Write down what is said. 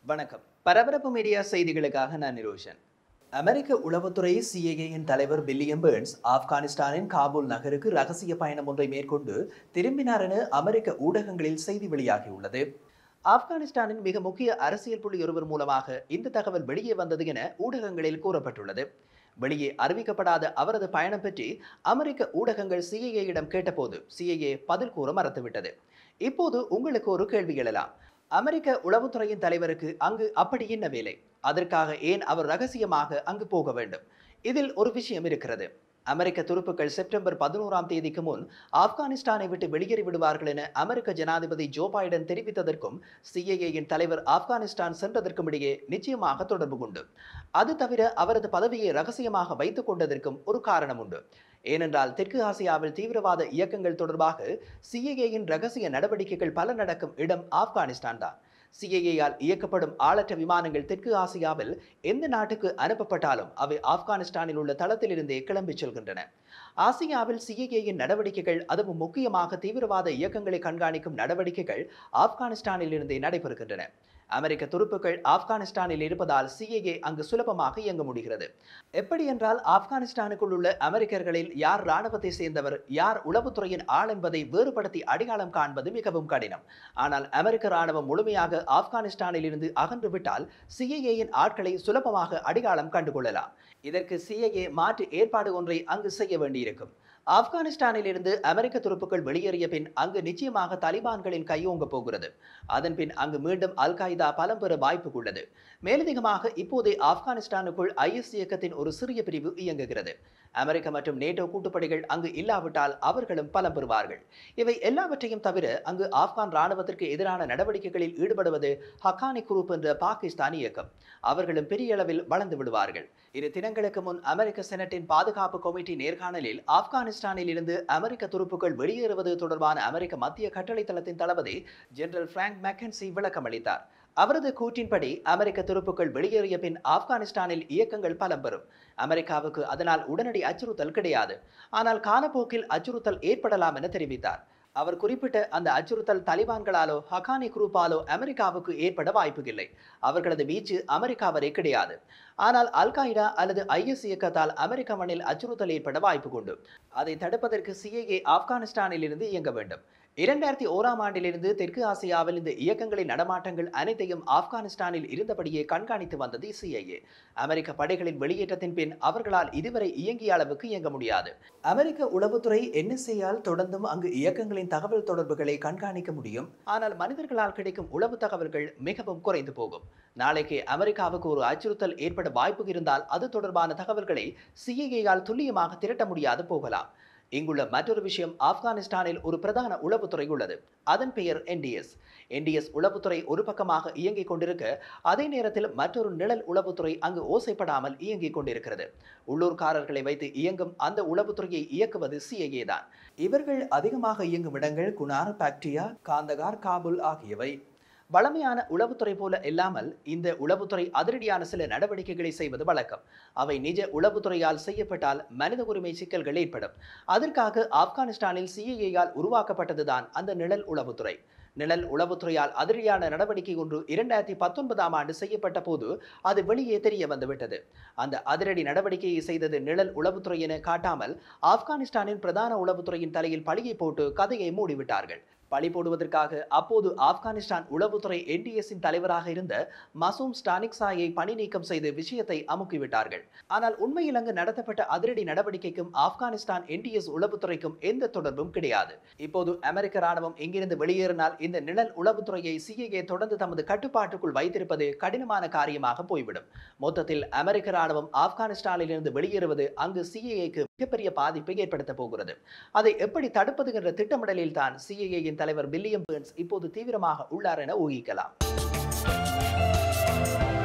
வணக்கம் பரபரப்பு மீடியா செய்திகளுக்காக நான் நிரோஷன் அமெரிக்க உளவுத்துறை சிஐஏயின் தலைவர் பில்லியம் பேர்ன்ஸ் ஆப்கானிஸ்தானின் காபூல் நகருக்கு ரகசிய பயணம் ஒன்றை மேற்கொண்டு திரும்பினார் என அமெரிக்க ஊடகங்களில் செய்தி வெளியாகியுள்ளது ஆப்கானிஸ்தானின் மிக முக்கிய அரசியல் புள்ளி ஒருவர் மூலமாக இந்த தகவல் வெளியே வந்தது என ஊடகங்களில் கூறப்பட்டுள்ளது வெளியே அறிவிக்கப்படாத அவரது பயணம் பற்றி அமெரிக்க ஊடகங்கள் சிஐஏயிடம் கேட்டபோது சிஐஏ பதில் கூற மறுத்துவிட்டது இப்போது உங்களுக்கு ஒரு கேள்வி எழலாம் அமெரிக்க உளவுத்துறையின் தலைவருக்கு அங்கு அப்படி என்ன வேலை அதற்காக ஏன் அவர் ரகசியமாக அங்கு போக வேண்டும் இதில் ஒரு விஷயம் இருக்கிறது அமெரிக்க துருப்புக்கள் செப்டம்பர் பதினோராம் தேதிக்கு முன் ஆப்கானிஸ்தானை விட்டு வெளியேறி விடுவார்கள் என அமெரிக்க ஜனாதிபதி ஜோ பைடன் தெரிவித்ததற்கும் சிஐஏயின் தலைவர் ஆப்கானிஸ்தான் சென்றதற்கும் இடையே நிச்சயமாக தொடர்பு உண்டு அது தவிர அவரது பதவியை ரகசியமாக வைத்துக் கொண்டதற்கும் ஒரு காரணம் உண்டு ஏனென்றால் தெற்கு ஆசியாவில் தீவிரவாத இயக்கங்கள் தொடர்பாக சிஐஏயின் ரகசிய நடவடிக்கைகள் பல நடக்கும் இடம் ஆப்கானிஸ்தான் தான் சிஐஏயால் இயக்கப்படும் ஆளற்ற விமானங்கள் தெற்கு ஆசியாவில் எந்த நாட்டுக்கு அனுப்பப்பட்டாலும் அவை ஆப்கானிஸ்தானில் உள்ள தளத்திலிருந்தே கிளம்பிச் செல்கின்றன ஆசியாவில் சிஐஏயின் நடவடிக்கைகள் அதுவும் முக்கியமாக தீவிரவாத இயக்கங்களை கண்காணிக்கும் நடவடிக்கைகள் ஆப்கானிஸ்தானில் இருந்தே நடைபெறுகின்றன அமெரிக்க துருப்புக்கள் ஆப்கானிஸ்தானில் இருப்பதால் சிஐஏ அங்கு சுலபமாக இயங்க முடிகிறது எப்படி என்றால் ஆப்கானிஸ்தானுக்குள் உள்ள அமெரிக்கர்களில் யார் இராணுவத்தை சேர்ந்தவர் யார் உளவுத்துறையின் ஆள் என்பதை வேறுபடுத்தி அடையாளம் காண்பது மிகவும் கடினம் ஆனால் அமெரிக்க இராணுவம் முழுமையாக ஆப்கானிஸ்தானில் இருந்து அகன்று விட்டால் சிஐஏயின் ஆட்களை சுலபமாக அடையாளம் கண்டுகொள்ளலாம் இதற்கு சிஐஏ மாற்று ஏற்பாடு ஒன்றை அங்கு செய்ய வேண்டியிருக்கும் ஆப்கானிஸ்தானில் இருந்து அமெரிக்க துருப்புக்கள் வெளியேறிய பின் அங்கு நிச்சயமாக தலிபான்களின் கையோங்க போகிறது அதன் பின் அங்கு மீண்டும் அல் காய்தா பலம் பெற வாய்ப்பு உள்ளது மேலதிகமாக இப்போதே ஆப்கானிஸ்தானுக்குள் ஐஎஸ் இயக்கத்தின் ஒரு சிறிய பிரிவு இயங்குகிறது அமெரிக்க மற்றும் நேட்டோ கூட்டுப்படைகள் அங்கு இல்லாவிட்டால் அவர்களும் பலம் பெறுவார்கள் இவை எல்லாவற்றையும் தவிர அங்கு ஆப்கான் ராணுவத்திற்கு எதிரான நடவடிக்கைகளில் ஈடுபடுவது ஹக்கானி குரூப் என்ற பாகிஸ்தான் இயக்கம் அவர்களும் பெரிய அளவில் வளர்ந்து விடுவார்கள் இரு தினங்களுக்கு முன் அமெரிக்க செனட்டின் பாதுகாப்பு கமிட்டி நேர்காணலில் ஆப்கானிஸ்தானில் இருந்து அமெரிக்க துருப்புக்கள் வெளியேறுவது தொடர்பான அமெரிக்க மத்திய கட்டளை தளத்தின் தளபதி ஜெனரல் பிராங்க் மெக்கன்சி விளக்கம் அளித்தார் அவரது கூற்றின்படி அமெரிக்க துருப்புக்கள் வெளியேறிய பின் ஆப்கானிஸ்தானில் இயக்கங்கள் பலம் பெறும் அமெரிக்காவுக்கு அதனால் உடனடி அச்சுறுத்தல் கிடையாது ஆனால் காலப்போக்கில் அச்சுறுத்தல் ஏற்படலாம் என தெரிவித்தார் அவர் குறிப்பிட்ட அந்த அச்சுறுத்தல் தலிபான்களாலோ ஹகானி குரூப்பாலோ அமெரிக்காவுக்கு ஏற்பட வாய்ப்புமில்லை அவர்களது வீச்சு அமெரிக்கா வரை கிடையாது ஆனால் அல் காய்டா அல்லது ஐஎஸ் இயக்கத்தால் அமெரிக்க மண்ணில் அச்சுறுத்தல் ஏற்பட வாய்ப்பு உண்டு அதை தடுப்பதற்கு சிஐஏ ஆப்கானிஸ்தானில் இருந்து இயங்க வேண்டும் இரண்டாயிரத்தி ஓராம் ஆண்டிலிருந்து தெற்கு ஆசியாவில் இந்த இயக்கங்களின் நடமாட்டங்கள் அனைத்தையும் ஆப்கானிஸ்தானில் இருந்தபடியே கண்காணித்து வந்தது சிஐஏ அமெரிக்க படைகளின் வெளியேற்றத்தின் பின் அவர்களால் இதுவரை இயங்கிய அளவுக்கு இயங்க முடியாது அமெரிக்க உளவுத்துறை என்எஸ்ஏயால் தொடர்ந்தும் அங்கு இயக்கங்களின் தகவல் தொடர்புகளை கண்காணிக்க முடியும் ஆனால் மனிதர்களால் கிடைக்கும் உளவு தகவல்கள் மிகவும் குறைந்து போகும் நாளைக்கு அமெரிக்காவுக்கு ஒரு அச்சுறுத்தல் ஏற்பட வாய்ப்பு இருந்தால் அது தொடர்பான தகவல்களை சிஐஏயால் துல்லியமாக திரட்ட முடியாது போகலாம் இங்குள்ள மற்றொரு விஷயம் ஆப்கானிஸ்தானில் ஒரு பிரதான உளவுத்துறை உள்ளது அதன் பெயர் என்டிஎஸ் என்டிஎஸ் உளவுத்துறை ஒரு பக்கமாக இயங்கிக் கொண்டிருக்க அதே நேரத்தில் மற்றொரு நிழல் உளவுத்துறை அங்கு ஓசைப்படாமல் இயங்கிக் கொண்டிருக்கிறது உள்ளூர்காரர்களை வைத்து இயங்கும் அந்த உளவுத்துறையை இயக்குவது சிஐஏ தான் இவர்கள் அதிகமாக இயங்கும் இடங்கள் குனார் பாக்டியா காந்தகார் காபுல் ஆகியவை வளமையான உளவுத்துறை போல இல்லாமல் இந்த உளவுத்துறை அதிரடியான சில நடவடிக்கைகளை செய்வது வழக்கம் அவை நிஜ உளவுத்துறையால் செய்யப்பட்டால் மனித உரிமை சிக்கல்கள் ஏற்படும் அதற்காக ஆப்கானிஸ்தானில் சிஐஏயால் உருவாக்கப்பட்டதுதான் அந்த நிழல் உளவுத்துறை நிழல் உளவுத்துறையால் அதிரடியான நடவடிக்கை ஒன்று இரண்டாயிரத்தி பத்தொன்பதாம் ஆண்டு செய்யப்பட்ட போது அது வெளியே தெரிய வந்துவிட்டது அந்த அதிரடி நடவடிக்கையை செய்தது நிழல் உளவுத்துறை என காட்டாமல் ஆப்கானிஸ்தானின் பிரதான உளவுத்துறையின் தலையில் பழியை போட்டு கதையை மூடிவிட்டார்கள் பழி போடுவதற்காக அப்போது ஆப்கானிஸ்தான் உளவுத்துறை என்டிஎஸின் தலைவராக இருந்த மசூம் ஸ்டானிக்சாயை பணி நீக்கம் செய்து விஷயத்தை அமுக்கிவிட்டார்கள் ஆனால் உண்மையில் அங்கு நடத்தப்பட்ட அதிரடி நடவடிக்கைக்கும் ஆப்கானிஸ்தான் என்டிஎஸ் உளவுத்துறைக்கும் எந்த தொடர்பும் கிடையாது இப்போது அமெரிக்க ராணுவம் இங்கிருந்து வெளியேறினால் இந்த நிழல் உளவுத்துறையை சிஐஏ தொடர்ந்து தமது கட்டுப்பாட்டுக்குள் வைத்திருப்பது கடினமான காரியமாக போய்விடும் மொத்தத்தில் அமெரிக்க ராணுவம் ஆப்கானிஸ்தானில் இருந்து வெளியேறுவது அங்கு சிஐஏக்கு மிகப்பெரிய பாதிப்பை ஏற்படுத்த போகிறது அதை எப்படி தடுப்பது என்ற திட்டமிடலில் தான் சிஐஏயின் தலைவர் பில்லியம் பேர்ன்ஸ் இப்போது தீவிரமாக உள்ளார் என ஊகிக்கலாம்